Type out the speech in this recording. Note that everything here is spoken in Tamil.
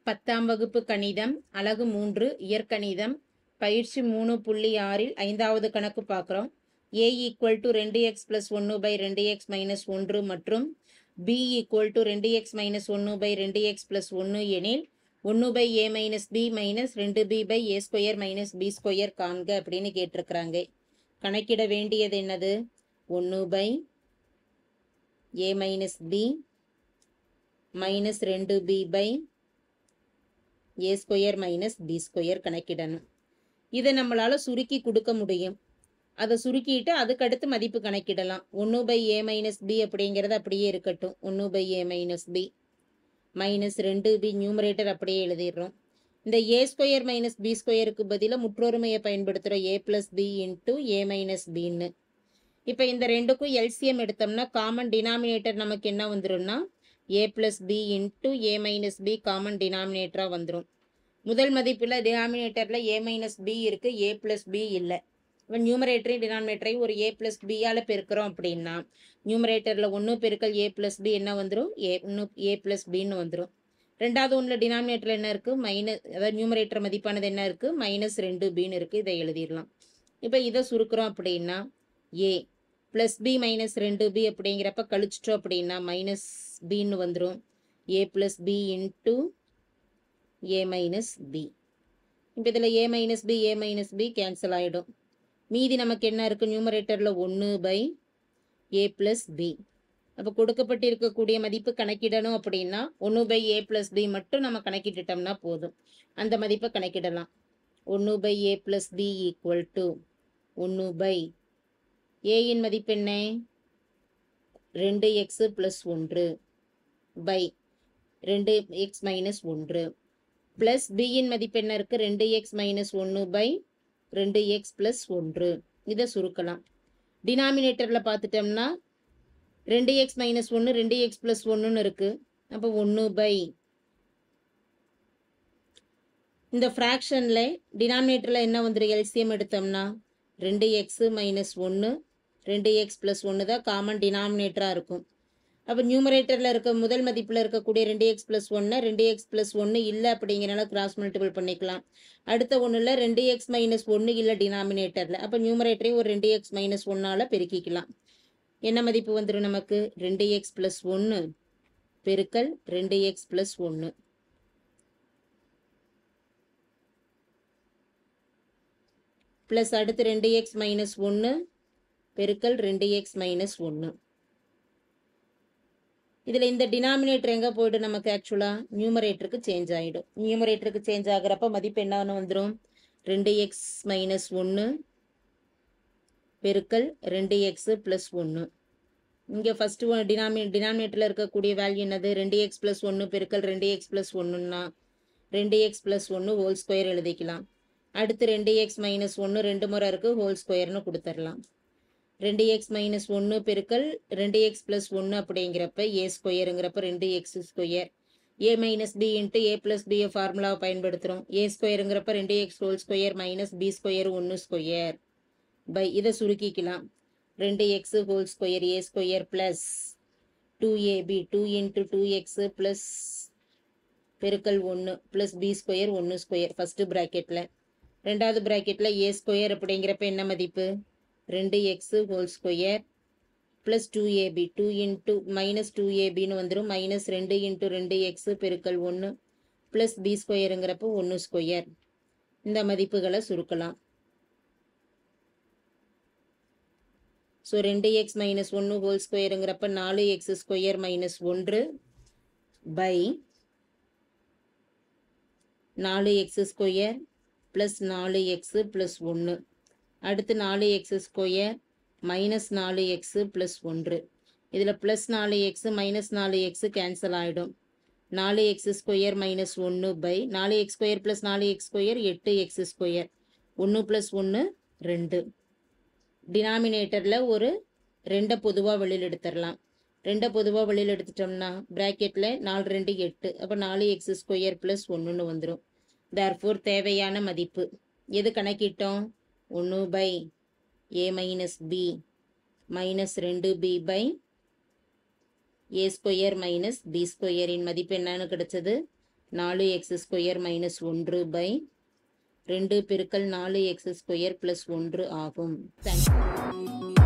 பத்தாம் வகுப்பு கணிதம் அலகு மூன்று இயற்கணிதம் பயிற்சி மூணு புள்ளி ஆறில் ஐந்தாவது கணக்கு பார்க்குறோம் ஏ ஈக்குவல் டு ரெண்டு எக்ஸ் பிளஸ் ஒன்று பை ரெண்டு எக்ஸ் மைனஸ் ஒன்று மற்றும் பி ஈக்குவல் டு ரெண்டு எக்ஸ் மைனஸ் ஒன்று பை ரெண்டு எக்ஸ் பிளஸ் ஒன்று எனில் ஒன்று by A minus B minus ரெண்டு B by A square minus B square காண்க அப்படின்னு கேட்டிருக்கிறாங்க கணக்கிட வேண்டியது என்னது ஒன்று by A minus B minus ரெண்டு B by A square minus B square கணக்கிடணும் இதை நம்மளால சுருக்கி கொடுக்க முடியும் அதை சுருக்கிட்டு அதுக்கடுத்து மதிப்பு கணக்கிடலாம் ஒன்று பை ஏ மைனஸ் பி அப்படிங்கிறது அப்படியே இருக்கட்டும் ஒன்று by A minus B minus ரெண்டு பி நியூமரேட்டர் அப்படியே எழுதிடுறோம் இந்த ஏ ஸ்கொயர் மைனஸ் பி ஸ்கொயருக்கு பதிலாக முற்றொருமையை பயன்படுத்துகிறோம் A plus B into A minus பின்னு இப்போ இந்த ரெண்டுக்கும் எல்சிஎம் எடுத்தோம்னா காமன் டினாமினேட்டர் நமக்கு என்ன வந்துரும்னா A plus B into A minus B common டினாமினேட்டராக வந்துடும் முதல் மதிப்பில் டினாமினேட்டரில் ஏ மைனஸ் பி இருக்குது ஏ ப்ளஸ் பி இல்லை இப்போ நியூமரேட்டரையும் டினாமினேட்டரையும் ஒரு ஏ ப்ளஸ் பியால் பெருக்கிறோம் அப்படின்னா நியூமரேட்டரில் ஒன்று பெருக்கல் ஏ ப்ளஸ் பி என்ன வந்துடும் ஏ ஒன்று ஏ ப்ளஸ் பின்னு வந்துடும் ரெண்டாவது ஒன்றில் டினாமினேட்டர் என்ன இருக்குது மைனஸ் அதாவது நியூமரேட்டர் மதிப்பானது என்ன இருக்குது மைனஸ் ரெண்டு பின்னு இருக்குது இதை எழுதிடலாம் இப்போ இதை சுருக்கிறோம் அப்படின்னா ஏ ப்ளஸ் பி மைனஸ் ரெண்டு பி அப்படிங்கிறப்ப கழிச்சிட்டோம் அப்படின்னா மைனஸ் பின்னு வந்துடும் A plus B into A minus B இப்போ இதில் A minus B A minus B cancel ஆகிடும் மீதி நமக்கு என்ன இருக்குது நியூமரேட்டரில் ஒன்று பை ஏ ப்ளஸ் பி அப்போ கொடுக்கப்பட்டிருக்கக்கூடிய மதிப்பு கணக்கிடணும் அப்படின்னா ஒன்று பை ஏ ப்ளஸ் பி மட்டும் நம்ம கணக்கிட்டுட்டோம்னா போதும் அந்த மதிப்பை கணக்கிடலாம் ஒன்று by A plus B equal to ஒன்று பை ஏயின் மதிப்பு என்ன ரெண்டு எக்ஸு ப்ளஸ் ஒன்று பை ரெண்டு எக்ஸ் மைனஸ் ஒன்று ப்ளஸ் பியின் மதிப்பு என்ன இருக்குது ரெண்டு எக்ஸ் மைனஸ் ஒன்று பை ரெண்டு எக்ஸ் ப்ளஸ் ஒன்று இதை சுருக்கலாம் டினாமினேட்டரில் பார்த்துட்டோம்னா ரெண்டு எக்ஸ் மைனஸ் ஒன்று ரெண்டு எக்ஸ் ப்ளஸ் ஒன்றுன்னு இருக்குது அப்போ ஒன்று பை இந்த ஃப்ராக்ஷனில் டினாமினேட்டரில் என்ன வந்துடும் எல்சிஎம் எடுத்தோம்னா ரெண்டு எக்ஸு மைனஸ் ஒன்று ரெண்டு எக்ஸ் ப்ளஸ் ஒன்று தான் காமன் டினாமினேட்டராக இருக்கும் அப்போ நியூமரேட்டரில் இருக்க முதல் மதிப்பில் இருக்கக்கூடிய ரெண்டு எக்ஸ் ப்ளஸ் ஒன்று ரெண்டு எக்ஸ் ப்ளஸ் ஒன்று இல்லை அப்படிங்கிறனால கிராஸ் மல்டிபிள் பண்ணிக்கலாம் அடுத்த ஒன்றில் ரெண்டு எக்ஸ் மைனஸ் ஒன்று இல்லை டினாமினேட்டரில் அப்போ நியூமரேட்டரையும் ஒரு ரெண்டு எக்ஸ் மைனஸ் ஒன்னால் பெருக்கிக்கலாம் என்ன மதிப்பு வந்துடும் நமக்கு ரெண்டு எக்ஸ் ப்ளஸ் ஒன்று பெருக்கல் ரெண்டு எக்ஸ் ப்ளஸ் ஒன்று ப்ளஸ் அடுத்து ரெண்டு எக்ஸ் மைனஸ் ஒன்று பெருக்கல் ரெண்டு எக்ஸ் மைனஸ் ஒன்று இதில் இந்த டினாமினேட்டர் எங்கே போய்ட்டு நமக்கு ஆக்சுவலாக நியூமரேட்டருக்கு சேஞ்ச் ஆகிடும் நியூமரேட்டருக்கு சேஞ்ச் ஆகிறப்ப மதிப்பு என்னன்னு வந்துடும் ரெண்டு எக்ஸ் மைனஸ் ஒன்று பெருக்கல் ரெண்டு எக்ஸு ப்ளஸ் ஒன்று இங்கே ஃபஸ்ட்டு ஒன் டினாமி டினாமினேட்டரில் இருக்கக்கூடிய வேல்யூ என்னது ரெண்டு எக்ஸ் ப்ளஸ் ஒன்று பெருக்கல் ரெண்டு எக்ஸ் ப்ளஸ் ஒன்றுன்னா ரெண்டு எக்ஸ் ப்ளஸ் ஒன்று ஹோல் ஸ்கொயர் எழுதிக்கலாம் அடுத்து ரெண்டு எக்ஸ் மைனஸ் ஒன்று ரெண்டு முறை இருக்குது ஹோல் ஸ்கொயர்னு கொடுத்துடலாம் ரெண்டு எக்ஸ் மைனஸ் ஒன்று பெருக்கல் ரெண்டு எக்ஸ் ப்ளஸ் ஒன்று அப்படிங்கிறப்ப ஏ ஸ்கொயருங்கிறப்ப ரெண்டு X square A minus B into A plus B A ஃபார்முலாவை பயன்படுத்துகிறோம் ஏ ஸ்கொயருங்கிறப்ப ரெண்டு X whole square minus B square ஒன்று ஸ்கொயர் பை இதை சுருக்கிக்கலாம் ரெண்டு எக்ஸு whole square A square plus two AB two into two எக்ஸு ப்ளஸ் பெருக்கல் ஒன்று ப்ளஸ் பி ஸ்கொயர் ஒன்று ஸ்கொயர் ஃபஸ்ட்டு ப்ராக்கெட்டில் ரெண்டாவது ப்ராக்கெட்டில் ஏ ஸ்கொயர் அப்படிங்கிறப்ப என்ன மதிப்பு ரெண்டு எக்ஸு whole square plus two AB two into minus two ஏபின்னு வந்துடும் மைனஸ் ரெண்டு இன்ட்டு ரெண்டு எக்ஸு பெருக்கல் ஒன்று ப்ளஸ் பி ஸ்கொயருங்கிறப்போ ஒன்று ஸ்கொயர் இந்த மதிப்புகளை சுருக்கலாம் ஸோ ரெண்டு எக்ஸ் மைனஸ் ஒன்று ஹோல் ஸ்கொயருங்கிறப்ப நாலு எக்ஸ் ஸ்கொயர் மைனஸ் ஒன்று பை நாலு எக்ஸ் ஸ்கொயர் ப்ளஸ் நாலு எக்ஸு ப்ளஸ் ஒன்று அடுத்து நாலு எக்ஸ் ஸ்கொயர் மைனஸ் நாலு எக்ஸு ப்ளஸ் ஒன்று இதில் ப்ளஸ் நாலு எக்ஸு மைனஸ் நாலு எக்ஸு கேன்சல் ஆகிடும் நாலு எக்ஸ் ஸ்கொயர் மைனஸ் ஒன்று பை நாலு எக்ஸ் ஸ்கொயர் ப்ளஸ் நாலு எக்ஸ் ஸ்கொயர் எட்டு எக்ஸ் ஸ்கொயர் ஒன்று ப்ளஸ் ஒன்று ரெண்டு டினாமினேட்டரில் ஒரு ரெண்டை பொதுவாக வெளியில் எடுத்துடலாம் ரெண்டை பொதுவாக வெளியில் எடுத்துட்டோம்னா ப்ராக்கெட்டில் நாலு ரெண்டு எட்டு அப்போ நாலு எக்ஸ் ஸ்கொயர் ப்ளஸ் ஒன்றுன்னு வந்துடும் தேர்ஃபோர் தேவையான மதிப்பு எது கணக்கிட்டோம் ஒன்று by A minus B minus ரெண்டு B by A square minus B ஸ்கொயரின் மதிப்பு என்னன்னு கிடைச்சது நாலு எக்ஸ் ஸ்கொயர் மைனஸ் ஒன்று பை ரெண்டு பெருக்கல் நாலு எக்ஸ் ஸ்கொயர் ப்ளஸ் ஒன்று ஆகும் தேங்க்யூ